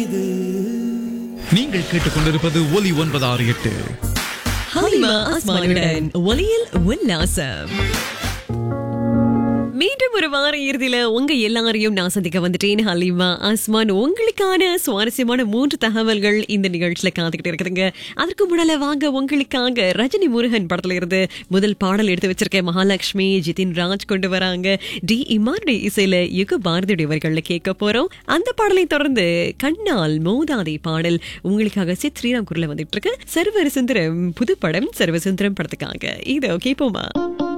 நீங்கள் கேட்டுக்கொண்டிருப்பது ஒலி ஒன்பது ஆறு எட்டு ஹலிமா அஸ்மானுடன் ஒலியில் உல்லாசம் மீண்டும் ஒரு வார இறுதியில உங்க எல்லாரையும் நான் சந்திக்க வந்துட்டேன் ஹலிமா அஸ்மான் உங்களுக்கான சுவாரஸ்யமான மூன்று தகவல்கள் இந்த நிகழ்ச்சியில காத்துக்கிட்டு இருக்குதுங்க அதற்கு முன்னால வாங்க உங்களுக்காக ரஜினி முருகன் படத்துல இருந்து முதல் பாடல் எடுத்து வச்சிருக்கேன் மகாலட்சுமி ஜிதின் ராஜ் கொண்டு வராங்க டி இமாருடைய இசையில யுக பாரதியுடைய வரிகள்ல கேட்க போறோம் அந்த பாடலை தொடர்ந்து கண்ணால் மோதாதை பாடல் உங்களுக்காக சித் ஸ்ரீராம் குரல வந்துட்டு இருக்கு சர்வரசுந்தரம் புது படம் சர்வசுந்தரம் படத்துக்காக இதோ கேட்போமா